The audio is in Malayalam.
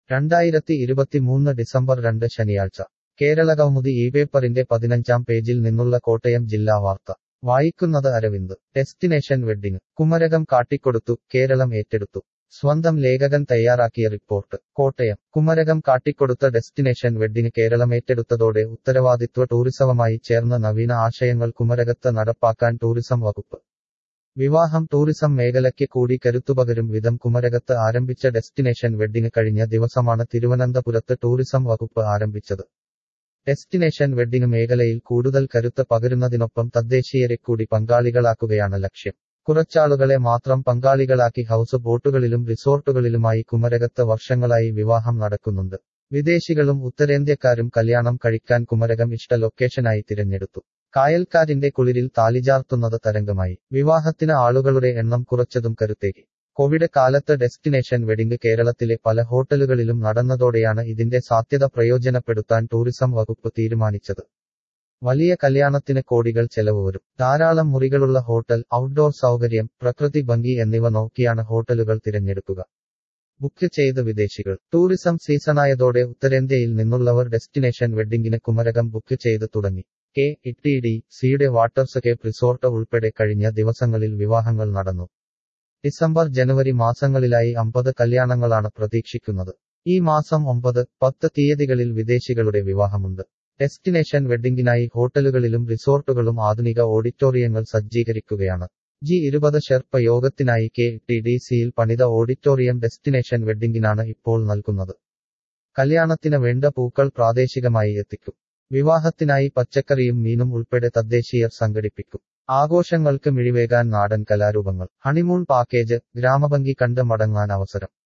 രണ്ടായിരത്തി ഇരുപത്തിമൂന്ന് ഡിസംബർ രണ്ട് ശനിയാഴ്ച കേരളകൗമുദി ഈ പേപ്പറിന്റെ പതിനഞ്ചാം പേജിൽ നിന്നുള്ള കോട്ടയം ജില്ലാ വാർത്ത വായിക്കുന്നത് അരവിന്ദ് ഡെസ്റ്റിനേഷൻ വെഡ്ഡിംഗ് കുമരകം കാട്ടിക്കൊടുത്തു കേരളം ഏറ്റെടുത്തു സ്വന്തം ലേഖകൻ തയ്യാറാക്കിയ റിപ്പോർട്ട് കോട്ടയം കുമരകം കാട്ടിക്കൊടുത്ത ഡെസ്റ്റിനേഷൻ വെഡ്ഡിംഗ് കേരളം ഏറ്റെടുത്തതോടെ ഉത്തരവാദിത്വ ടൂറിസവുമായി ചേർന്ന് നവീന ആശയങ്ങൾ കുമരകത്ത് നടപ്പാക്കാൻ ടൂറിസം വകുപ്പ് വിവാഹം ടൂറിസം മേഖലയ്ക്ക് കൂടി കരുത്തുപകരും വിധം കുമരകത്ത് ആരംഭിച്ച ഡെസ്റ്റിനേഷൻ വെഡ്ഡിംഗ് കഴിഞ്ഞ ദിവസമാണ് തിരുവനന്തപുരത്ത് ടൂറിസം വകുപ്പ് ആരംഭിച്ചത് ഡെസ്റ്റിനേഷൻ വെഡ്ഡിംഗ് മേഖലയിൽ കൂടുതൽ കരുത്ത് പകരുന്നതിനൊപ്പം തദ്ദേശീയരെ കൂടി പങ്കാളികളാക്കുകയാണ് ലക്ഷ്യം കുറച്ചാളുകളെ മാത്രം പങ്കാളികളാക്കി ഹൗസ് ബോട്ടുകളിലും റിസോർട്ടുകളിലുമായി കുമരകത്ത് വർഷങ്ങളായി വിവാഹം നടക്കുന്നുണ്ട് വിദേശികളും ഉത്തരേന്ത്യക്കാരും കല്യാണം കഴിക്കാൻ കുമരകം ഇഷ്ട ലൊക്കേഷനായി തിരഞ്ഞെടുത്തു കായൽക്കാരിന്റെ കുളിരിൽ താലിചാർത്തുന്നത് തരംഗമായി വിവാഹത്തിന് ആളുകളുടെ എണ്ണം കുറച്ചതും കരുത്തേകി കോവിഡ് കാലത്ത് ഡെസ്റ്റിനേഷൻ വെഡിംഗ് കേരളത്തിലെ പല ഹോട്ടലുകളിലും നടന്നതോടെയാണ് ഇതിന്റെ സാധ്യത പ്രയോജനപ്പെടുത്താൻ ടൂറിസം വകുപ്പ് തീരുമാനിച്ചത് വലിയ കല്യാണത്തിന് കോടികൾ ചെലവ് വരും ധാരാളം മുറികളുള്ള ഹോട്ടൽ ഔട്ട്ഡോർ സൗകര്യം പ്രകൃതി ഭംഗി എന്നിവ നോക്കിയാണ് ഹോട്ടലുകൾ തിരഞ്ഞെടുക്കുക ബുക്ക് ചെയ്ത് വിദേശികൾ ടൂറിസം സീസണായതോടെ ഉത്തരേന്ത്യയിൽ നിന്നുള്ളവർ ഡെസ്റ്റിനേഷൻ വെഡ്ഡിംഗിന് കുമരകം ബുക്ക് ചെയ്ത് തുടങ്ങി കെ ഇ ഡി സിയുടെ വാട്ടർസ്കേപ്പ് റിസോർട്ട് ഉൾപ്പെടെ കഴിഞ്ഞ ദിവസങ്ങളിൽ വിവാഹങ്ങൾ നടന്നു ഡിസംബർ ജനുവരി മാസങ്ങളിലായി അമ്പത് കല്യാണങ്ങളാണ് പ്രതീക്ഷിക്കുന്നത് ഈ മാസം ഒമ്പത് പത്ത് തീയതികളിൽ വിദേശികളുടെ വിവാഹമുണ്ട് ഡെസ്റ്റിനേഷൻ വെഡ്ഡിംഗിനായി ഹോട്ടലുകളിലും റിസോർട്ടുകളും ആധുനിക ഓഡിറ്റോറിയങ്ങൾ സജ്ജീകരിക്കുകയാണ് ജി ഇരുപത് ഷെർപ്പ യോഗത്തിനായി കെ ടി ഡി സിയിൽ പണിത ഓഡിറ്റോറിയം ഡെസ്റ്റിനേഷൻ വെഡ്ഡിംഗിനാണ് ഇപ്പോൾ നൽകുന്നത് കല്യാണത്തിന് വേണ്ട പൂക്കൾ പ്രാദേശികമായി എത്തിക്കും വിവാഹത്തിനായി പച്ചക്കറിയും മീനും ഉൾപ്പെടെ തദ്ദേശീയർ സംഘടിപ്പിക്കും ആഘോഷങ്ങൾക്ക് മിഴിവേകാൻ നാടൻ കലാരൂപങ്ങൾ ഹണിമൂൺ പാക്കേജ് ഗ്രാമഭംഗി കണ്ട് മടങ്ങാൻ അവസരം